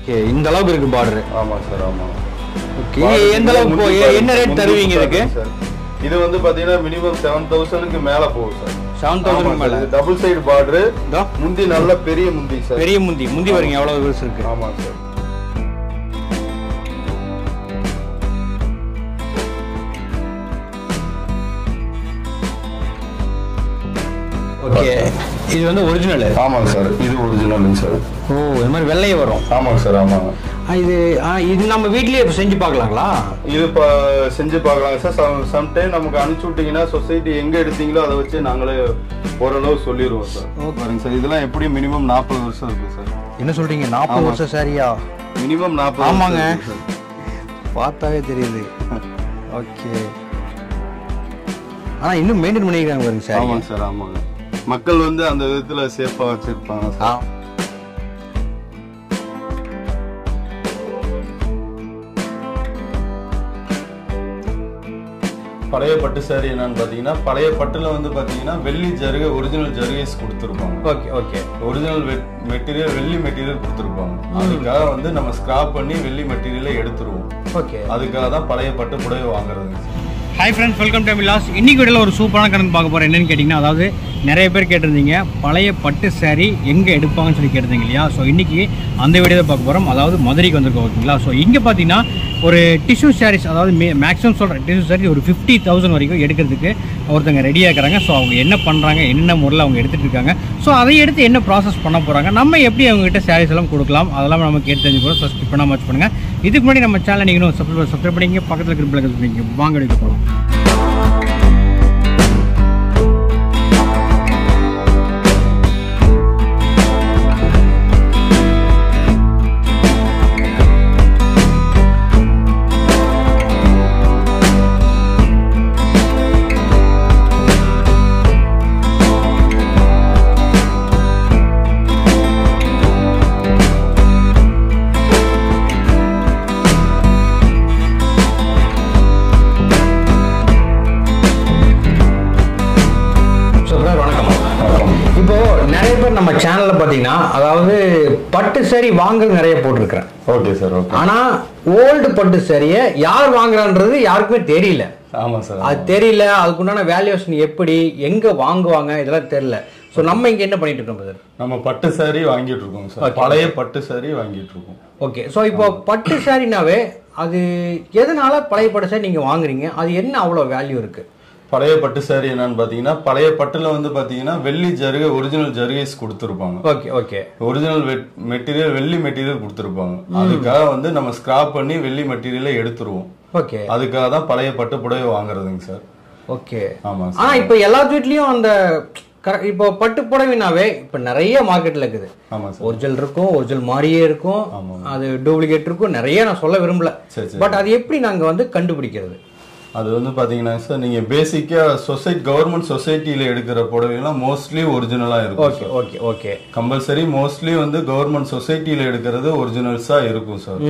Okay இந்த அளவுக்கு இருக்கு பார்டர் ஆமாம் சார் ஆமாம் ஓகே எந்த அளவுக்கு போ- எ- என்ன ரேட் தருவீங்க இதுக்கு சார் இது வந்து பாத்தீங்கன்னா மினிமம் செவன் தௌசண்ட்க்கு மேல போகும் சார் செவன் தௌசண்ட் மேல டபுள் சைடு பார்டர் இதோ முந்தி நல்ல பெரிய முந்தி சார் பெரிய முந்தி முந்தி வரீங்க எவ்வளவு பெருசு இருக்கு ஆமாம் சார் ஓகே இது வந்து ஒரிஜினல் ஆமாங்க சார் இது ஒரிஜினலுங்க சார் ஓ இந்த மாதிரி வெள்ளையே வரும் ஆமாங்க சார் ஆமாங்க ஆ, இது ஆ, இது நம்ம வீட்லயே இப்ப செஞ்சு பார்க்கலாங்களா இது இப்போ செஞ்சு பார்க்கலாங்க சார் சம் சம்டைம் நமக்கு அனுப்பிச்சு விட்டீங்கன்னா சொசைட்டி எங்க எடுத்தீங்களோ அதை வச்சு நாங்களே ஓரளவு சொல்லிடுவோம் சார் பாருங்க சார் இதெல்லாம் எப்படி மினிமம் நாற்பது வருஷம் இருக்கு சார் என்ன சொல்றீங்க நாற்பது ஆமா. வருஷம் சாரியா மினிமம் நாற்பது ஆமாங்க. சார் பார்த்தாவே தெரியுது ஓகே ஆனா இன்னும் மெயின்டைன் பண்ணிக்கிறாங்க பாருங்க சார் ஆமாங்க சார் ஆமாங்க மக்கள் வந்து அந்த விதத்துல சேஃபா வச்சிருப்பாங்க சார் பழைய பட்டு சாரி என்னன்னு பாத்தீங்கன்னா பழைய பட்டுல வந்து பாத்தீங்கன்னா வெள்ளி ஜருகை ஒரிஜினல் ஜருகைஸ் கொடுத்துருப்பாங்க ஓகே ஓகே ஒரிஜினல் மெட்டீரியல் வெள்ளி மெட்டீரியல் கொடுத்துருப்பாங்க அதுக்காக வந்து நம்ம ஸ்கிராப் பண்ணி வெள்ளி மெட்டீரியலை எடுத்துருவோம் ஓகே அதுக்காக தான் பழைய பட்டு புடவை வாங்குறதுங்க ஹாய் ஃப்ரெண்ட்ஸ் வெல்கம் டு மிலாஸ் இன்னைக்கு வீடியோவில் ஒரு சூப்பரான கடன் பார்க்க போகிறேன் என்னன்னு கேட்டிங்கன்னா அதாவது நிறைய பேர் கேட்டிருந்தீங்க பழைய பட்டு saree எங்கே எடுப்பாங்கன்னு சொல்லி கேட்டிருந்தீங்க இல்லையா ஸோ இன்றைக்கி அந்த வீடியோ தான் பார்க்க போகிறோம் அதாவது மதுரைக்கு வந்திருக்கோம் ஓகேங்களா ஸோ இங்கே பார்த்தீங்கன்னா ஒரு டிஷ்யூ sarees அதாவது மே மேக்ஸிமம் சொல்கிற டிஷ்யூ saree ஒரு ஃபிஃப்டி தௌசண்ட் வரைக்கும் எடுக்கிறதுக்கு ஒருத்தங்க ரெடியாக இருக்கிறாங்க ஸோ அவங்க என்ன பண்ணுறாங்க என்ன முறையில் அவங்க எடுத்துகிட்டு இருக்காங்க ஸோ அதை எடுத்து என்ன ப்ராசஸ் பண்ண போகிறாங்க நம்ம எப்படி அவங்ககிட்ட sarees எல்லாம் கொடுக்கலாம் அதெல்லாம் நம்ம கேட்டு தெரிஞ்சுக்கிறோம் ஸோ ஸ்கிப் பண்ணாமல் வாட்ச் பண்ணுங்கள் இதுக்கு முன்னாடி நம்ம சேனல் நீங்கள் சப்ஸ்கிரைப் சப்ஸ்கிரைப் பண்ணிங்க பக்கத்தில் இருக்கிற பிள்ளைங்க பண்ணிங்க வாங்க எடுக்க போகலாம் ஸோ வணக்கம் இப்போ நிறைய பேர் நம்ம சேனல்ல பாத்தீங்கன்னா அதாவது பட்டு சரி வாங்கல் நிறைய போட்டிருக்கிறேன் ஓகே சார் ஓகே ஆனா ஓல்டு பட்டு சரியை யார் வாங்குறான்றது யாருக்குமே தெரியல ஆமா சார் அது தெரியல அதுக்குண்டான வேல்யூஷன் எப்படி எங்க வாங்குவாங்க இதெல்லாம் தெரியல ஸோ நம்ம இங்க என்ன பண்ணிட்டு இருக்கோம் brother? நம்ம பட்டு சாரி வாங்கிட்டு இருக்கோம் சார் பழைய பட்டு சாரி வாங்கிட்டு இருக்கோம் ஓகே ஸோ இப்போ பட்டு சாரினாவே அது எதனால பழைய பட்டு சாரி நீங்க வாங்குறீங்க அது என்ன அவ்வளோ வேல்யூ இருக்கு பழைய பட்டு சாரி என்னன்னு பாத்தீங்கன்னா பழைய பட்டுல வந்து பாத்தீங்கன்னா வெள்ளி ஜருகை ஒரிஜினல் ஜருகைஸ் கொடுத்துருப்பாங்க ஓகே ஓகே ஒரிஜினல் மெட்டீரியல் வெள்ளி மெட்டீரியல் கொடுத்துருப்பாங்க அதுக்காக வந்து நம்ம ஸ்கிராப் பண்ணி வெள்ளி மெட்டீரியலை எடுத்துருவோம் ஓகே அதுக்காக தான் பழைய பட்டு புடவை வாங்குறதுங்க சார் ஓகே ஆமா ஆனா சார் இப்போ எல்லா வீட்லயும் அந்த கர- இப்போ பட்டு புடவைனாவே இப்போ நிறைய மார்க்கெட்ல இருக்குது ஆமா சார் ஒரிஜினல் இருக்கும் ஒரிஜினல் மாதிரியே இருக்கும் ஆமா. அது டூப்ளிகேட் இருக்கும் நிறைய நான் சொல்ல விரும்பல சரி சரி பட் அது எப்படி நாங்க வந்து கண்டுபிடிக்கிறது அது வந்து பாத்தீங்கன்னா சார் நீங்க பேசிக்கா சொசைட்டி கவர்மெண்ட் சொசைட்டில எடுக்கிற புடவைலாம் மோஸ்ட்லி ஒரிஜினலா இருக்கும் okay okay okay compulsory mostly வந்து கவர்மெண்ட் சொசைட்டில எடுக்கிறது ஒரிஜினல்ஸா இருக்கும் சார்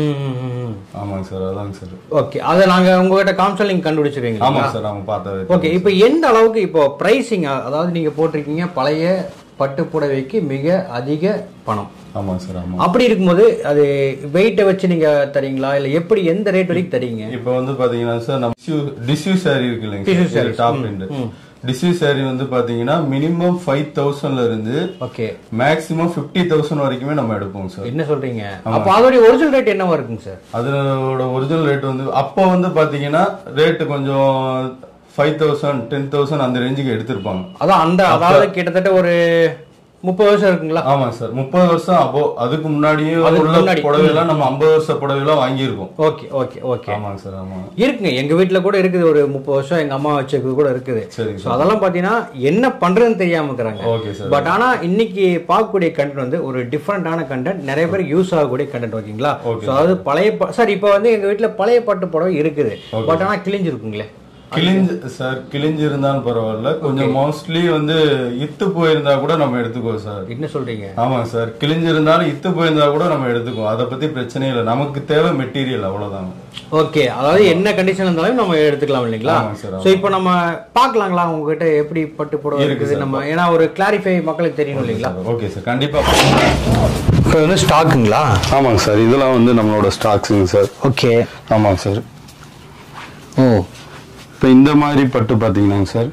ஆமாங்க சார் அதாங்க சார் ஓகே அதை நாங்க உங்ககிட்ட காமிச்சா நீங்க கண்டுபிடிச்சிருவீங்களா ஆமாங்க சார் அவங்க பார்த்தது ஓகே இப்போ எந்த அளவுக்கு இப்போ பிரைசிங் அதாவது நீங்க போட்டிருக்கீங்க பழைய பட்டு புடவைக்கு மிக அதிக பணம் ஆமாங்க சார் ஆமா அப்படி இருக்கும்போது அது வெயிட்டை வச்சு நீங்க தரீங்களா இல்ல எப்படி எந்த ரேட் வரைக்கும் தரீங்க இப்போ வந்து பாத்தீங்கன்னா சார் நம்ம டிஷ்யூ சாரி இருக்கு Tissue இல்லைங்க sarees. டாப் ரெண்டு டிஷ்யூ சாரி வந்து பாத்தீங்கன்னா மினிமம் ஃபைவ் தௌசண்ட்ல இருந்து ஓகே மேக்ஸிமம் ஃபிஃப்டி தௌசண்ட் வரைக்குமே நம்ம எடுப்போம் சார் என்ன சொல்றீங்க அப்போ அதோடைய ஒரிஜினல் ரேட் என்னவா இருக்குங்க சார் அதோட ஒரிஜினல் ரேட் வந்து அப்போ வந்து பாத்தீங்கன்னா ரேட்டு கொஞ்சம் ஃபைவ் தௌசண்ட் டென் தௌசண்ட் அந்த ரேஞ்சுக்கு எடுத்திருப்பாங்க அதான் அந்த அதாவது கிட்டத்தட்ட ஒரு முப்பது வருஷம் இருக்குங்களா ஆமா சார் முப்பது வருஷம் அப்போ அதுக்கு முன்னாடியும் அதுக்கு உள்ள முன்னாடி. புடவைலாம் நம்ம ஐம்பது வருஷம் புடவைலாம் வாங்கியிருக்கோம் ஓகே ஓகே ஓகே ஆமாங்க சார் ஆமாங்க இருக்குங்க எங்க வீட்ல கூட இருக்குது ஒரு முப்பது வருஷம் எங்க அம்மா வச்சது கூட இருக்குது சரிங்க ஸோ அதெல்லாம் பாத்தீங்கன்னா என்ன பண்றதுன்னு தெரியாம இருக்கிறாங்க ஓகே சார் பட் ஆனா இன்னைக்கு பார்க்கக்கூடிய கண்டென்ட் வந்து ஒரு டிஃப்ரெண்டான கண்டென்ட் நிறைய பேருக்கு யூஸ் ஆகக்கூடிய கண்டென்ட் ஓகேங்களா Okay. ஸோ அதாவது பழைய ப- சார் இப்போ வந்து எங்க வீட்ல பழைய பட்டு புடவை இருக்குது பட் ஆனா கிழிஞ்சிருக்குங்களே கிழிஞ்சு சார் கிழிஞ்சு இருந்தாலும் பரவாயில்ல கொஞ்சம் மோஸ்ட்லி வந்து இத்து போயிருந்தா கூட நம்ம எடுத்துக்குவோம் சார் என்ன சொல்றீங்க ஆமாங்க சார் கிழிஞ்சு இருந்தாலும் இத்து போயிருந்தா கூட நம்ம எடுத்துக்குவோம் அதை பத்தி பிரச்சனை இல்லை நமக்கு தேவை மெட்டீரியல் அவ்வளவுதாங்க ஓகே அதாவது என்ன கண்டிஷன் இருந்தாலும் நம்ம எடுத்துக்கலாம் இல்லைங்களா ஆமாங்க சார், ஸோ இப்போ நம்ம பார்க்கலாங்களா உங்ககிட்ட எப்படி பட்டு புடவை இருக்கு இருக்குது நம்ம ஏன்னா ஒரு கிளாரிஃபை மக்களுக்கு தெரியணும் இல்லைங்களா ஓகே சார் கண்டிப்பா இப்போ வந்து ஸ்டாக்குங்களா ஆமாங்க சார் இதெல்லாம் வந்து நம்மளோட ஸ்டாக்ஸுங்க சார் ஓகே ஆமாங்க சார் ஓ இப்போ இந்த மாதிரி பட்டு பார்த்தீங்கன்னாங்க சார்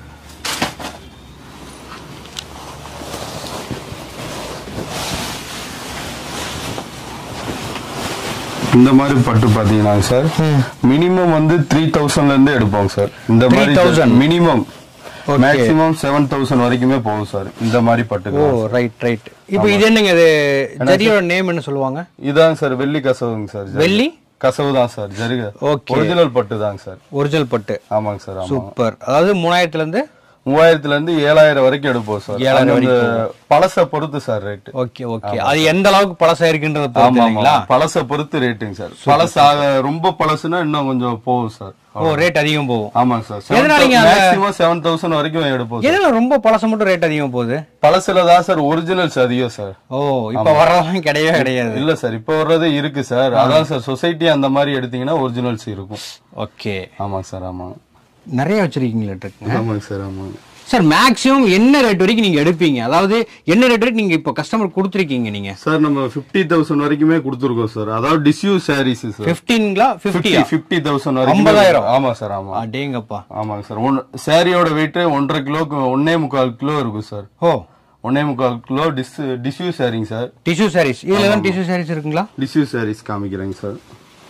இந்த மாதிரி பட்டு பார்த்தீங்கன்னாங்க சார் மினிமம் வந்து த்ரீ தௌசண்ட்லேருந்து எடுப்போம் சார் இந்த மாதிரி 3000? Minimum Okay. Maximum seven thousand வரைக்குமே போகும் சார் இந்த மாதிரி ஓ பட்டு ரைட் ரைட் இப்போ இது என்னங்க இது ஜரியோட நேம் என்ன சொல்லுவாங்க இதாங்க சார் வெள்ளி கசவுங்க சார் ஜரி. வெள்ளி கசவு தான் சார் ஜருக Okay. ஒரிஜினல் பட்டு தாங்க சார் ஒரிஜினல் பட்டு ஆமாங்க சார் ஆமாம் சூப்பர் அதாவது மூணாயிரத்துல இருந்து மூவாயிரத்துல இருந்து ஏழாயிரம் வரைக்கும் எடுப்போம் சார் ஏழாயிரம் அது வந்து பழச பொறுத்து சார் ரேட்டு ஓகே ஓகே அது எந்த அளவுக்கு பழசா இருக்குன்றத ஆமா பொறுத்து ஆமா இல்லைங்களா பழச பொறுத்து ரேட்டுங்க சார் பழச ஆக- ரொம்ப பழசுனா இன்னும் கொஞ்சம் போகும் சார் ஓ ரேட் அதிகம் போகும் ஆமாங்க சார் எதனால நீங்க அந்த- மேக்ஸிமம் செவன் தௌசண்ட் வரைக்கும் எடுப்போம் சார் எதுல ரொம்ப பழசு மட்டும் ரேட் அதிகம் போகுது பழசுல தான் சார் ஒரிஜினல்ஸ் அதிகம் சார் ஓ இப்ப வர்றதெல்லாம் கிடையவே கிடையாது இல்ல சார் இப்ப வர்றது இருக்கு சார் அதான் சார் சொசைட்டி அந்த மாதிரி எடுத்தீங்கன்னா ஒரிஜினல்ஸ் இருக்கும் ஓகே ஆமாங்க சார் ஆமாங்க நிறைய வச்சிருக்கீங்களா இருக்குங்க ஆமாங்க சார் ஆமாங்க சார் மேக்ஸிமம் என்ன ரேட் வரைக்கும் நீங்க எடுப்பீங்க அதாவது என்ன ரேட் வரைக்கும் நீங்க இப்போ கஸ்டமர் கொடுத்துருக்கீங்க நீங்க சார் நம்ம ஃபிஃப்டி தௌசண்ட் வரைக்குமே கொடுத்துருக்கோம் சார் அதாவது டிஸ்யூஸ் சாரீஸ் சார் பிப்டீன்களா பிப்டியா ஃபிஃப்டி தௌசண்ட் வரைக்கும் ஐம்பதாயிரம்? ஆமா சார் ஆமா அடேங்கப்பா ஆமாங்க சார் ஒன் சாரியோட வெயிட் ஒன்றரை கிலோக்கு ஒன்னே முக்கால் கிலோ இருக்கும் சார் ஓ ஒன்னே முக்கால் கிலோ டிஸ் டிஷ்யூ சாரிங்க சார் டிஷ்யூ சாரீஸ் இதுல தான் டிஷ்யூ சாரீஸ் இருக்குங்களா டிஷ்யூ சாரீஸ் காமிக்கிறேங்க சார்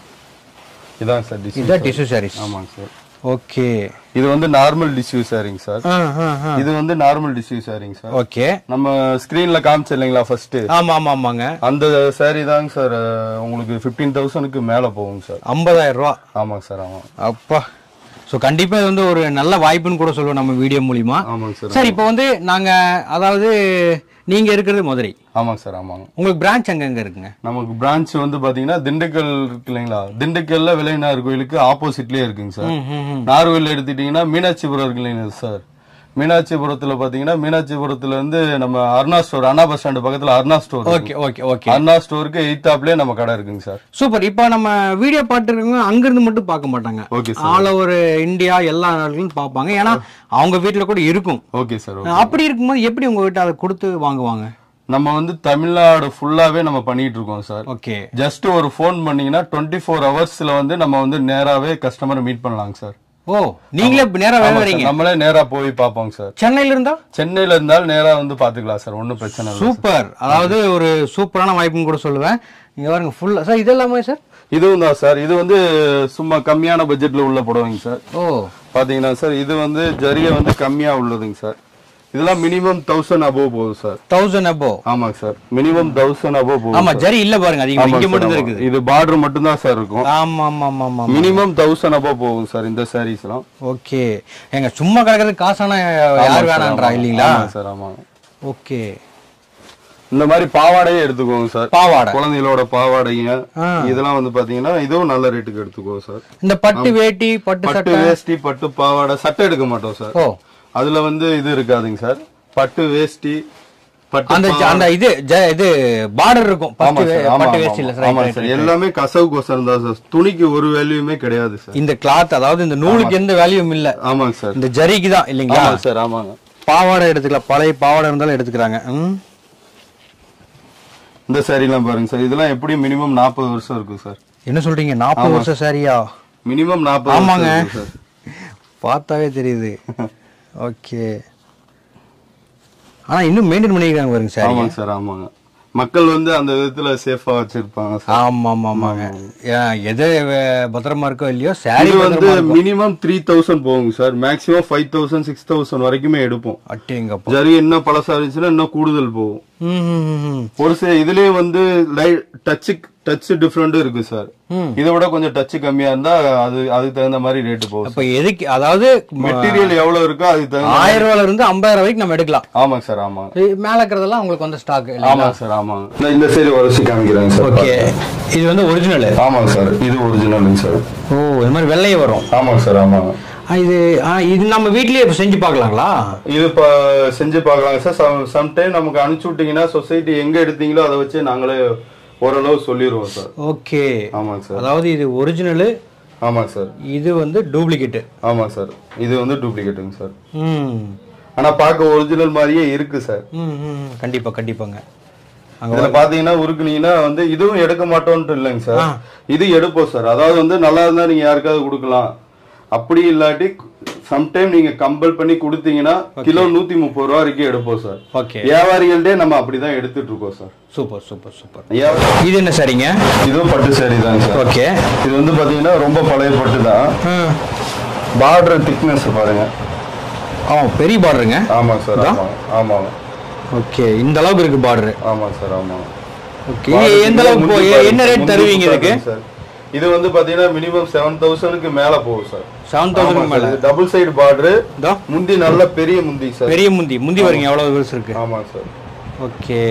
இதாங்க சார் டிஷ்யூ இதுதான் டிஷ்யூ சாரீஸ் ஆமாங்க சார் ஓகே இது வந்து நார்மல் டிஷ்யூ சாரிங்க சார் இது வந்து நார்மல் டிஷ்யூ சாரிங்க சார் ஓகே நம்ம ஸ்கிரீன்ல காமிச்ச இல்லைங்களா ஃபர்ஸ்ட் ஆமா ஆமா ஆமாங்க அந்த சாரி தாங்க சார் உங்களுக்கு ஃபிஃப்டீன் தௌசண்ட்க்கு மேல போகுங்க சார் ஐம்பதாயிரம் ரூபா ஆமாங்க சார் ஆமாம் அப்பா ஸோ கண்டிப்பா இது வந்து ஒரு நல்ல வாய்ப்புன்னு கூட சொல்லுவோம் நம்ம வீடியோ மூலியமா ஆமாங்க சார் சார் இப்போ வந்து நாங்க அதாவது நீங்க இருக்கிறது மதுரை ஆமாங்க சார் ஆமாங்க உங்களுக்கு பிரான்ச் அங்கங்க இருக்குங்க நமக்கு பிரான்ச் வந்து பாத்தீங்கன்னா திண்டுக்கல் இருக்கு இல்லைங்களா திண்டுக்கல்ல விலைநார் கோயிலுக்கு ஆப்போசிட்லயே இருக்குங்க சார் நார்கோயில் எடுத்துட்டீங்கன்னா மீனாட்சிபுரம் இருக்கு இல்லைங்களா சார் மீனாட்சிபுரத்துல பாத்தீங்கன்னா மீனாட்சிபுரத்துல இருந்து நம்ம Aruna store Anna bus stand பக்கத்துல Aruna store okay okay okay Aruna ஸ்டோருக்கு எயித்தாப்லயே நம்ம கடை இருக்குங்க சார் சூப்பர் இப்போ நம்ம வீடியோ பார்த்துருக்கவங்க அங்கிருந்து மட்டும் பார்க்க மாட்டாங்க okay sir all over India எல்லா நாடுகளும் பார்ப்பாங்க ஏன்னா அவங்க வீட்ல கூட இருக்கும் ஓகே சார் அப்படி இருக்கும்போது எப்படி உங்க வீட்டை அதை கொடுத்து வாங்குவாங்க நம்ம வந்து தமிழ்நாடு ஃபுல்லாவே நம்ம பண்ணிட்டு இருக்கோம் சார் ஓகே ஜஸ்ட் ஒரு ஃபோன் பண்ணீங்கன்னா டுவெண்ட்டி ஃபோர் ஹவர்ஸ்ல வந்து நம்ம வந்து நேராவே கஸ்டமரை மீட் பண்ணலாங்க சார் ஓ நீங்களே இப்ப நேரா வேலை ஆமா வரீங்க சார், நம்மளே நேரா போய் பார்ப்போம் சார் சென்னையில இருந்தா சென்னையில இருந்தாலும் நேரா வந்து பாத்துக்கலாம் சார் ஒன்றும் பிரச்சனை இல்லை சூப்பர் அதாவது ஒரு சூப்பரான வாய்ப்புன்னு கூட சொல்லுவேன் இங்க பாருங்க ஃபுல்லா சார் இது எல்லாமே சார் இதுவும் தான் சார் இது வந்து சும்மா கம்மியான பட்ஜெட்ல உள்ள புடவைங்க சார் ஓ பாத்தீங்கன்னா சார் இது வந்து ஜரிய வந்து கம்மியா உள்ளதுங்க சார் இதெல்லாம் மினிமம் தௌசண்ட் அபோவ் போகுது சார் தௌசண்ட் அபோ ஆமாங்க சார் மினிமம் தௌசண்ட் அபோவ் போகுது ஆமா ஜரி இல்ல பாருங்க அதிகமா ஆமாங்க இங்க சார், மட்டும் தான் ஆமா. இருக்குது இது பார்டர் மட்டும் தான் சார் இருக்கும் ஆமா ஆமா ஆமா ஆமா மினிமம் தௌசண்ட் அபோவ் போகும் சார் இந்த சாரீஸ் எல்லாம் ஓகே எங்க சும்மா கிடக்கிறது காசான யார் வேணான்றா இல்லீங்களா ஆமாங்க சார் ஆமாங்க ஓகே இந்த மாதிரி பாவாடையே எடுத்துக்கோங்க சார் பாவாடை குழந்தைகளோட பாவாடைங்க ஆ. இதெல்லாம் வந்து பாத்தீங்கன்னா இதுவும் நல்ல ரேட்டுக்கு எடுத்துக்கோங்க சார் இந்த பட்டு வேட்டி பட்டு பட்டு சட்டை வேஷ்டி பட்டு பாவாடை சட்டை எடுக்க மாட்டோம் சார் ஓ அதுல வந்து இது இருக்காதுங்க சார் பட்டு வேஷ்டி பட்டு அந்த பாவாடை. அந்த இது ஜ- இது பார்டர் இருக்கும் ஆமா பட்டு சார் வே- ஆமா பட்டு ஆமா, வேஷ்டி இல்ல ஆமா. ஆமா சார் எல்லாமே கசவு கோசம் தான் சார் துணிக்கு ஒரு வேல்யூமே கிடையாது சார் இந்த கிளாத் அதாவது இந்த நூலுக்கு எந்த வேல்யூம் இல்ல ஆமாங்க சார் இந்த ஜரிக்கு தான் இல்லைங்களா ஆமாங்க சார் ஆமாங்க பாவாடை எடுத்துக்கலாம் பழைய பாவாடை இருந்தாலும் எடுத்துக்கிறாங்க ம். இந்த saree எல்லாம் பாருங்க சார் இதெல்லாம் எப்படி மினிமம் நாற்பது வருஷம் இருக்கும் சார் என்ன சொல்றீங்க நாற்பது வருஷம் சரியா மினிமம் நாற்பது ஆமாங்க. வருஷம் இருக்கும் சார் பார்த்தாவே தெரியுது ஓகே ஆனா இன்னும் மெயின்டைன் பண்ணிக்கிறாங்க பாருங்க சார் ஆமாங்க சார் ஆமாங்க மக்கள் வந்து அந்த விதத்துல சேஃபா வச்சிருப்பாங்க சார் ஆமா ஆமா ஆமாங்க ஏன், எது வே- பத்திரமா இருக்கோ இல்லையோ சாரி இது வந்து மினிமம் த்ரீ தௌசண்ட் போகுங்க sir maximum five thousand six thousand வரைக்குமே எடுப்போம் அட்டேங்கப்பா ஜரி இன்னும் பழசா இருந்துச்சுன்னா இன்னும் கூடுதல் போகும் ம், ம், ம், ம். ஒரு சில இதுலயே வந்து டச் டச் டிஃப்ரெண்டும் இருக்கு சார் ம். இதை விட கொஞ்சம் டச் கம்மியா இருந்தா அது அதுக்கு தகுந்த மாதிரி ரேட்டு போகும் அப்ப எதுக்கு அதாவது மெட்டீரியல் எவ்வளவு இருக்கோ அதுக்கு தகுந்த ஆயிரம் ரூபாயில இருந்து ஐம்பதாயிரம் வரைக்கும் நம்ம எடுக்கலாம் ஆமாங்க சார் ஆமாங்க இது மேல இருக்கிறதெல்லாம் உங்களுக்கு வந்து ஸ்டாக் ஆமாங்க சார் ஆமாங்க நான் இந்த சைடு உரசி காமிக்கிறேங்க சார் ஓகே இது வந்து ஒரிஜினல் ஆமாங்க சார் இது ஒரிஜினலுங்க சார் ஓ இது மாதிரி வெள்ளையே வரும் ஆமாங்க சார் ஆமாங்க ஆ, இது ஆ, இது நம்ம வீட்லயே இப்ப செஞ்சு பார்க்கலாங்களா இது இப்போ செஞ்சு பார்க்கலாங்க சார் சம்டைம் நமக்கு அனுப்பிச்சு விட்டீங்கன்னா சொசைட்டி எங்க எடுத்தீங்களோ அதை வச்சு நாங்களே ஓரளவு சொல்லிடுவோம் சார் ஓகே ஆமாங்க சார் அதாவது இது ஒரிஜினல் ஆமாங்க சார் இது வந்து டூப்ளிகேட் ஆமாங்க சார் இது வந்து டூப்ளிகேட்டுங்க சார் ம் ஆனா பார்க்க ஒரிஜினல் மாதிரியே இருக்கு சார் ம், ம், கண்டிப்பா கண்டிப்பாங்க இதுல பாத்தீங்கன்னா உருக்குனீங்கன்னா வந்து இதுவும் எடுக்க மாட்டோம்னு இல்லைங்க சார் ஆ. இது எடுப்போம் சார் அதாவது வந்து நல்லா இருந்தா நீங்க யாருக்காவது கொடுக்கலாம் அப்படி இல்லாட்டி சம்டைம் நீங்க கம்பல் பண்ணி கொடுத்தீங்கன்னா கிலோ நூத்தி முப்பது ரூபா வரைக்கும் எடுப்போம் சார் ஓகே வியாபாரிகள்டே நம்ம அப்படிதான் எடுத்துட்டு இருக்கோம் சார் சூப்பர் சூப்பர் சூப்பர் வியாபாரி- இது என்ன சரிங்க இதுவும் பட்டு சாரி தாங்க சார் ஓகே இது வந்து பாத்தீங்கன்னா ரொம்ப பழைய பட்டு தான் பார்டர் திக்னஸ் பாருங்க ஆ பெரிய பார்டருங்க ஆமாங்க சார் இதா? ஆமாங்க ஆமாங்க ஓகே இந்த அளவுக்கு இருக்கு பார்டர் ஆமாங்க சார் ஆமாங்க ஓகே எந்த அளவுக்கு போ- முந்தி என்ன ரேட் முந்தி தருவீங்க இதுக்கு சார் இது வந்து பாத்தீங்கன்னா மினிமம் செவன் தௌசண்ட்க்கு மேல போகும் சார் செவன் தௌசண்ட் மேல டபுள் சைடு பார்டர் இதோ முந்தி நல்ல பெரிய முந்தி சார் பெரிய முந்தி முந்தி வருங்க எவ்வளவு பெருசு இருக்கு ஆமாங்க சார் ஓகே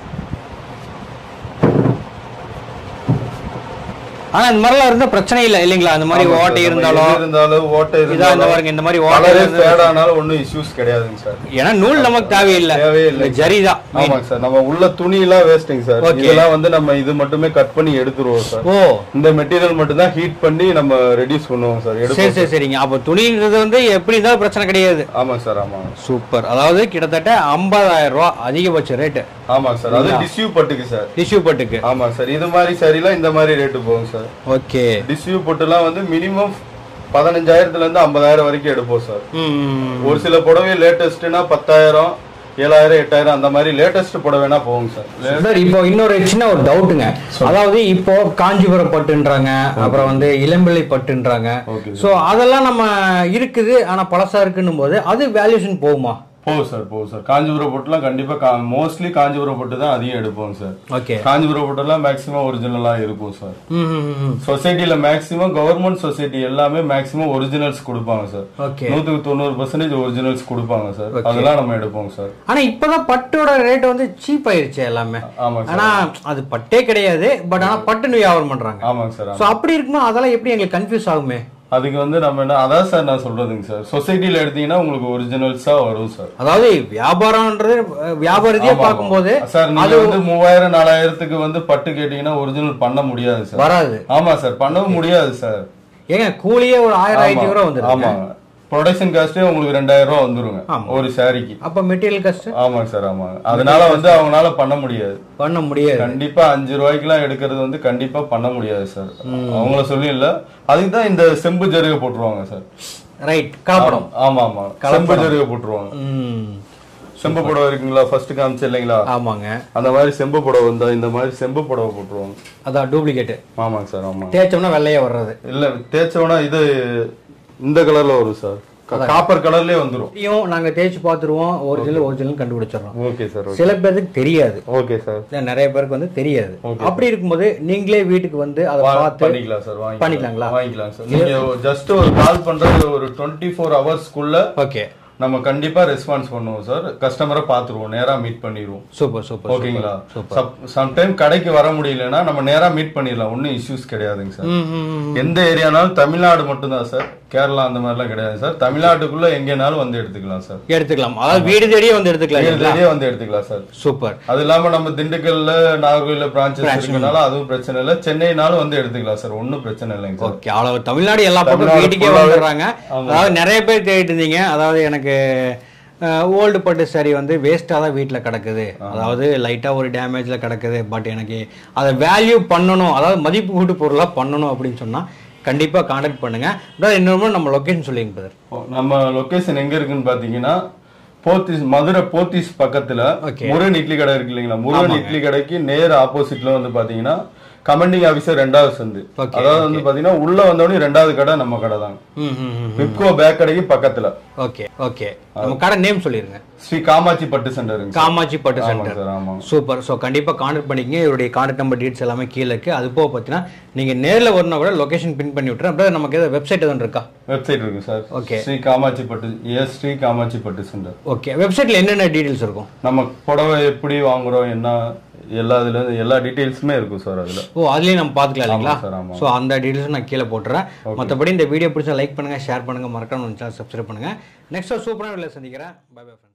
ஆனா இந்த மாதிரிலாம் இருந்தா பிரச்சனை இல்லை இல்லைங்களா அந்த மாதிரி ஆமா ஓட்டை சார். நம்ம இருந்தாலும் எது இருந்தாலும் ஓட்டை இதா இந்த இருந்தாலும் பாருங்க இந்த மாதிரி ஓட்டை கலரே இருந்து- ஃபேட் ஆனாலும் ஒன்றும் இஷ்யூஸ் கிடையாதுங்க சார் ஏன்னா நூல் நமக்கு தேவையில்லை தேவையே இல்லை. இந்த ஜரி தான் ஆமாங்க சார் நம்ம உள்ள துணி எல்லாம் வேஸ்டிங் சார் Okay. இதெல்லாம் வந்து நம்ம இது மட்டுமே கட் பண்ணி எடுத்துருவோம் சார் ஓ இந்த மெட்டீரியல் மட்டும் தான் ஹீட் பண்ணி நம்ம ரெடியூஸ் பண்ணுவோம் சார் சரி எடுப்போம் சரி சரிங்க அப்போ துணின்றது வந்து எப்படி இருந்தாலும் பிரச்சனை கிடையாது ஆமாங்க சார் ஆமாங்க சூப்பர் அதாவது கிட்டத்தட்ட ஐம்பதாயிரம் ரூபா அதிகபட்ச ரேட்டு ஆமாங்க சார் அது டிஷ்யூ பட்டுக்கு சார் டிஷ்யூ பட்டுக்கு ஆமாங்க சார் இது மாதிரி சரிலாம் இந்த மாதிரி ரேட்டு போகும் சார் ஓகே டிஷ்யூ பொட்டுலாம் வந்து மினிமம் பதினஞ்சாயிரத்துல இருந்து ஐம்பதாயிரம் வரைக்கும் எடுப்போம் சார் ம் ஒரு சில புடவை லேட்டஸ்ட்னா பத்தாயிரம் ஏழாயிரம் எட்டாயிரம் அந்த மாதிரி லேட்டஸ்ட் புடவைனா போகும் சார் சார் இப்போ இன்னொரு சின்ன ஒரு டவுட்டுங்க அதாவது இப்போ காஞ்சிபுரம் பட்டுன்றாங்க அப்புறம் வந்து இளம்பிள்ளை பட்டுன்றாங்க Okay, ஸோ அதெல்லாம் நம்ம இருக்குது ஆனா பழசா இருக்குன்னும் போது அது வேல்யூஷன் போகுமா போகும் சார் போகும் சார் காஞ்சிபுரம் பொட்டுலாம் கண்டிப்பா மோஸ்ட்லி காஞ்சிபுரம் பொட்டு தான் அதிகம் எடுப்போம் சார் ஓகே காஞ்சிபுரம் பொட்டுலாம் மேக்ஸிமம் ஒரிஜினலா இருக்கும் சார் ம் சொசைட்டில மேக்ஸிமம் கவர்மெண்ட் சொசைட்டி எல்லாமே மேக்ஸிமம் ஒரிஜினல்ஸ் கொடுப்பாங்க சார் ஓகே நூத்துக்கு தொண்ணூறு பர்சன்டேஜ் ஒரிஜினல்ஸ் கொடுப்பாங்க சார் அதெல்லாம் நம்ம எடுப்போம் சார் ஆனா இப்பதான் பட்டோட ரேட் வந்து சீப் ஆயிருச்சு எல்லாமே ஆமாங்க சார் ஆனா அது பட்டே கிடையாது பட் ஆனா பட்டுன்னு வியாபாரம் பண்றாங்க ஆமாங்க சார் ஸோ அப்படி இருக்கும்போது அதெல்லாம் எப்படி எங்களுக்கு கன்ஃபியூஸ் ஆகுமே அதுக்கு வந்து நம்ம என்ன அதான் சார் நான் சொல்றதுங்க சார் சொசைட்டில எடுத்தீங்கன்னா உங்களுக்கு ஒரிஜினல்ஸா வரும் சார் அதாவது வியாபாரம்ன்றது அஹ், வியாபாரத்தையே ஆமா, பார்க்கும்போது ஆமா. சார் நீங்க வந்து மூவாயிரம் நாலாயிரத்துக்கு வந்து பட்டு கேட்டீங்கன்னா ஒரிஜினல் பண்ண முடியாது சார் வராது ஆமா சார் பண்ணவும் முடியாது சார் ஏங்க கூலியே ஒரு ஆயிரம் ஆயிரத்தி ரூபா வந்துருக்கு ஆமாங்க ப்ரொடக்ஷன் காஸ்டே உங்களுக்கு ரெண்டாயிரம் ரூபா வந்துருங்க ஆமா. ஒரு சாரிக்கு அப்ப மெட்டீரியல் காஸ்ட் ஆமாங்க சார் ஆமாங்க அதனால வந்து அவங்களால பண்ண முடியாது பண்ண முடியாது கண்டிப்பா அஞ்சு ரூபாய்க்குலாம் எடுக்கிறது வந்து கண்டிப்பா பண்ண முடியாது சார் அவங்கள சொல்லி இல்ல அதுக்கு தான் இந்த செம்பு ஜருகை போட்டுருவாங்க சார் ரைட் கலப்படம் ஆமா ஆமா செம்பு ஜருகை போட்டுருவாங்க ம் செம்பு புடவை இருக்குங்களா ஃபர்ஸ்ட் காமிச்சு இல்லைங்களா ஆமாங்க அந்த மாதிரி செம்பு புடவை வந்தா இந்த மாதிரி செம்பு புடவை போட்டுருவாங்க அதான் டூப்ளிகேட் ஆமாங்க சார் ஆமா தேய்ச்சோம்னா வெள்ளையா வர்றது இல்ல தேய்ச்சோம்னா இது இந்த கலர்ல வரும் சார் காப்பர் கலர்லயே வந்துரும் இதையும் நாங்க தேய்ச்சி பார்த்துருவோம் ஒரிஜினல் ஒரிஜினல் கண்டுபிடிச்சிடறோம் ஓகே சார் சில பேருக்கு தெரியாது ஓகே சார் இல்ல, நிறைய பேருக்கு வந்து தெரியாது அப்படி இருக்கும்போது நீங்களே வீட்டுக்கு வந்து அதை பார்த்து பண்ணிக்கலாம் சார் வாங்கிக்கலாம் பண்ணிக்கலாங்களா? வாங்கிக்கலாம் சார் நீங்க ஜஸ்ட் ஒரு கால் பண்றது ஒரு டுவெண்ட்டி ஃபோர் ஹவர்ஸ்க்குள்ள ஓகே நம்ம கண்டிப்பா ரெஸ்பான்ஸ் பண்ணுவோம் சார் கஸ்டமரை பாத்துருவோம் நேரா மீட் பண்ணிடுவோம் சூப்பர் சூப்பர் ஓகேங்களா சம்டைம் கடைக்கு வர முடியலன்னா நம்ம நேரா மீட் பண்ணிடலாம் ஒன்றும் இஷ்யூஸ் கிடையாதுங்க சார் ம் ம், ம். எந்த ஏரியானாலும் தமிழ்நாடு மட்டும்தான் சார் கேரளா அந்த மாதிரிலாம் கிடையாது சார் தமிழ்நாட்டுக்குள்ள எங்கேனாலும் வந்து எடுத்துக்கலாம் சார் எடுத்துக்கலாம் அதாவது வீடு தேடியே வந்து எடுத்துக்கலாம் இல்லைங்களா? நேரடியே வந்து எடுத்துக்கலாம் சார் சூப்பர் அது இல்லாம நம்ம திண்டுக்கல்ல நாகர்கோயில்ல பிரான்ச்சஸ் இருக்கனால அதுவும் பிரச்சனை இல்லை சென்னைனாலும் வந்து எடுத்துக்கலாம் சார் ஒன்றும் பிரச்சனை இல்லைங்க சார் ஓகே அவ்வளவு தமிழ்நாடு எல்லா பக்கம் தமிழ்நாடு வீட்டுக்கே full-ஆவே. வந்துடுறாங்க அதாவது நிறைய பேர் தேடிட்டு இருந்தீங்க அதாவது எனக்கு ஓல்டு பட்டு சரி வந்து வேஸ்ட்டாக தான் வீட்டில் கிடக்குது அதாவது லைட்டாக ஒரு டேமேஜில் கிடக்குது பட் எனக்கு அதை வேல்யூ பண்ணணும் அதாவது மதிப்பு கூட்டு பொருளாக பண்ணணும் அப்படின்னு சொன்னால் கண்டிப்பாக காண்டாக்ட் பண்ணுங்க அதாவது இன்னொரு நம்ம லொக்கேஷன் சொல்லிங்க பிரதர் நம்ம லொகேஷன் எங்க இருக்குன்னு பாத்தீங்கன்னா போத்தீஸ் மதுரை போத்தீஸ் பக்கத்துல Okay. முருகன் இட்லி கடை இருக்கு இல்லைங்களா முருகன் இட்லி கடைக்கு நேர் ஆப்போசிட்ல வந்து பாத்தீங்கன்னா கமெண்டிங் ஆபீசர் ரெண்டாவது சந்து Okay, அதாவது வந்து பாத்தீங்கன்னா உள்ள வந்தோடனே ரெண்டாவது கடை நம்ம கடை தாங்க ம் ம் ம் விப்கோ பேக் கடைக்கு பக்கத்துல ஓகே ஓகே நம்ம கடை நேம் சொல்லிடுங்க ஸ்ரீ காமாட்சி பட்டு சென்டருங்க காமாட்சி பட்டு ஆமாங்க சென்டர் சார் ஆமாங்க சூப்பர் ஸோ கண்டிப்பாக கான்டாக்ட் பண்ணிக்கங்க இவருடைய கான்டாக்ட் நம்பர் டீட்ஸ் எல்லாமே கீழே இருக்குது அது போக பார்த்தீங்கன்னா நீங்கள் நேரில் வரணும் கூட லொகேஷன் பின் பண்ணி விட்டுறேன் அப்புறம் நமக்கு ஏதாவது வெப்சைட் எதுவும் இருக்கா வெப்சைட் இருக்கு சார் Okay. ஸ்ரீ காமாட்சி பட்டு எஸ் ஸ்ரீ காமாட்சி பட்டு சென்டர் ஓகே வெப்சைட்டில் என்னென்ன டீட்டெயில்ஸ் இருக்கும் நம்ம புடவை எப்படி வாங்குறோம் என்ன எல்லா இதுல இருந்து எல்லா டீடைல்ஸுமே இருக்கும் சார் அதுல ஓ அதுலேயும் நம்ம பார்த்துக்கலாம் இல்லைங்களா ஆமா சார், ஆமா. ஸோ அந்த டீட்டெயில்ஸும் நான் கீழே போட்டுறேன் மற்றபடி இந்த வீடியோ பிடிச்சா லைக் பண்ணுங்கள் ஷேர் பண்ணுங்கள் மறக்காம சப்ஸ்கிரைப் பண்ணுங்கள் நெக்ஸ்ட் சூப்பரான வீடியோ சந்திக்கிறேன் பை பை